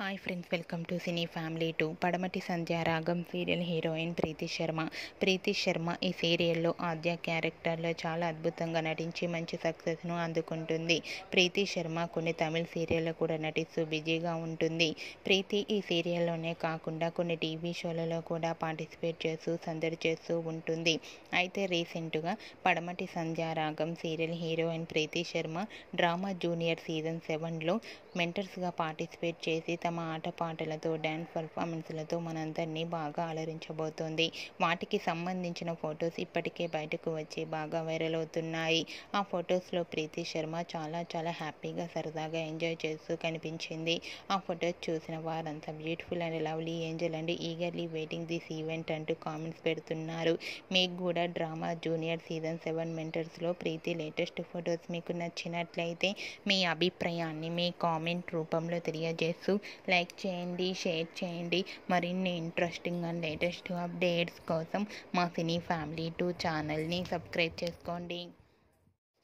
hi friends welcome to cine family two Padamati Sandhya Ragam serial heroine Preethi Sharma Preethi Sharma ఈ సీరియల్లో ఆద్య క్యారెక్టర్లో చాలా అద్భుతంగా నటించి మంచి సక్సెస్ను అందుకుంటుంది ప్రీతి శర్మ కొన్ని తమిళ సీరియల్లో కూడా నటిస్తూ బిజీగా ఉంటుంది ప్రీతి ఈ సీరియల్లోనే కాకుండా కొన్ని టీవీ షోలలో కూడా పార్టిసిపేట్ చేస్తూ సందడి చేస్తూ ఉంటుంది అయితే రీసెంట్గా Padamati Sandhya Ragam serial heroine Preethi Sharma drama junior season సెవెన్లో మెంటర్స్గా పార్టిసిపేట్ చేసి తమ ఆటపాటలతో డ్యాన్స్ పర్ఫార్మెన్స్లతో మనందరినీ బాగా అలరించబోతోంది వాటికి సంబంధించిన ఫొటోస్ ఇప్పటికే బయటకు వచ్చి బాగా వైరల్ అవుతున్నాయి ఆ ఫొటోస్లో ప్రీతి శర్మ చాలా చాలా హ్యాపీగా సరదాగా ఎంజాయ్ చేస్తూ కనిపించింది ఆ ఫొటోస్ చూసిన వారంతా beautiful and lovely angel and eagerly waiting this event అంటూ కామెంట్స్ పెడుతున్నారు మీకు కూడా డ్రామా జూనియర్ సీజన్ సెవెన్ మెంటర్స్లో ప్రీతి లేటెస్ట్ ఫొటోస్ మీకు నచ్చినట్లయితే మీ అభిప్రాయాన్ని మీ కామెంట్ రూపంలో తెలియజేస్తూ లైక్ చేయండి షేర్ చేయండి మరిన్ని ఇంట్రెస్టింగ్ అండ్ లేటెస్ట్ అప్డేట్స్ కోసం మా సినీ ఫ్యామిలీ టూ ఛానల్ని సబ్స్క్రైబ్ చేసుకోండి